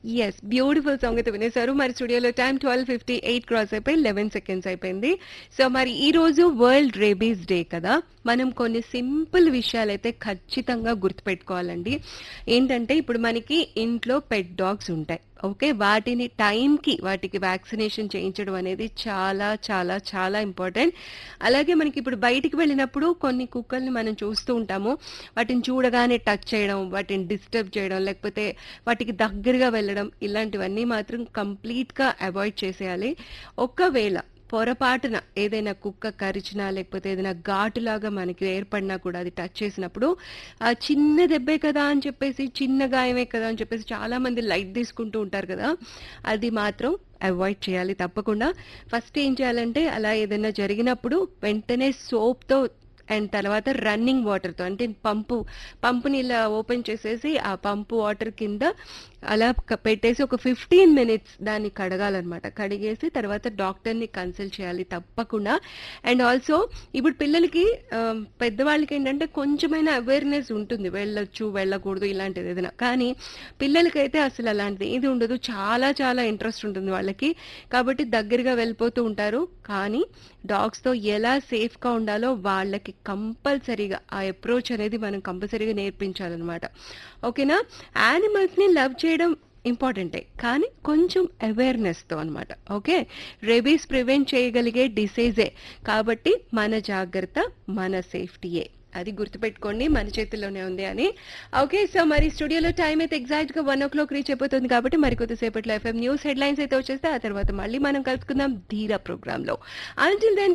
yes beautiful song అయితే వినేశారు మరి స్టూడియోలో time twelve fifty eight cross అయిపోయి లెవెన్ సెకండ్స్ అయిపోయింది సో మరి ఈ రోజు వరల్డ్ రేబీస్ డే కదా మనం కొన్ని సింపుల్ విషయాలు అయితే ఖచ్చితంగా గుర్తుపెట్టుకోవాలండి ఏంటంటే ఇప్పుడు మనకి ఇంట్లో పెట్ డాగ్స్ ఉంటాయి ఓకే వాటిని టైంకి వాటికి వ్యాక్సినేషన్ చేయించడం అనేది చాలా చాలా చాలా ఇంపార్టెంట్ అలాగే మనకి ఇప్పుడు బయటికి వెళ్ళినప్పుడు కొన్ని కుక్కల్ని మనం చూస్తూ ఉంటాము వాటిని చూడగానే టచ్ చేయడం వాటిని డిస్టర్బ్ చేయడం లేకపోతే వాటికి దగ్గరగా వెళ్ళడం ఇలాంటివన్నీ మాత్రం కంప్లీట్గా అవాయిడ్ చేసేయాలి ఒకవేళ పొరపాటున ఏదైనా కుక్క కరిచినా లేకపోతే ఏదైనా ఘాటులాగా మనకి ఏర్పడినా కూడా అది టచ్ చేసినప్పుడు ఆ చిన్న దెబ్బే కదా అని చెప్పేసి చిన్న గాయమే కదా అని చెప్పేసి చాలా మంది లైట్ తీసుకుంటూ ఉంటారు కదా అది మాత్రం అవాయిడ్ చేయాలి తప్పకుండా ఫస్ట్ ఏం చేయాలంటే అలా ఏదైనా జరిగినప్పుడు వెంటనే సోప్తో అండ్ తర్వాత రన్నింగ్ వాటర్తో అంటే పంపు పంపుని ఇలా ఓపెన్ చేసేసి ఆ పంపు వాటర్ కింద అలా క- పెట్టేసి ఒక ఫిఫ్టీన్ మినిట్స్ దాన్ని కడగాలన్నమాట కడిగేసి తర్వాత డాక్టర్ని కన్సల్ట్ చేయాలి తప్పకుండా అండ్ ఆల్సో ఇప్పుడు పిల్లలకి ఆ, పెద్దవాళ్ళకి ఏంటంటే కొంచెమైనా అవేర్నెస్ ఉంటుంది వెళ్ళొచ్చు వెళ్ళకూడదు ఇలాంటిది ఏదైనా కానీ పిల్లలకైతే అసలు అలాంటిది ఇది ఉండదు చాలా చాలా ఇంట్రెస్ట్ ఉంటుంది వాళ్ళకి కాబట్టి దగ్గరగా వెళ్ళిపోతూ ఉంటారు కానీ డాగ్స్తో ఎలా సేఫ్గా ఉండాలో వాళ్ళకి కంపల్సరీగా ఆ అప్రోచ్ అనేది మనం కంపల్సరీగా నేర్పించాలన్నమాట ఓకేనా యానిమల్స్ని లవ్ చేయడం ఇంపార్టెంటే కానీ కొంచెం అవేర్నెస్తో అనమాట ఓకే రేబీస్ ప్రివెంట్ చేయగలిగే డిసీజే కాబట్టి మన జాగ్రత్త మన సేఫ్టీయే అది గుర్తుపెట్టుకోండి మన చేతుల్లోనే ఉంది అని ఓకే సో మరి స్టూడియోలో టైం అయితే ఎగ్జాక్ట్ గా వన్ ఓ క్లాక్ రీచ్ అయిపోతుంది కాబట్టి మరి కొద్దిసేపట్లో ఎఫ్ఎం న్యూస్ హెడ్లైన్స్ అయితే వచ్చేస్తే ఆ తర్వాత మళ్ళీ మనం కలుసుకుందాం ధీరా ప్రోగ్రామ్ లో అంటిల్ దెన్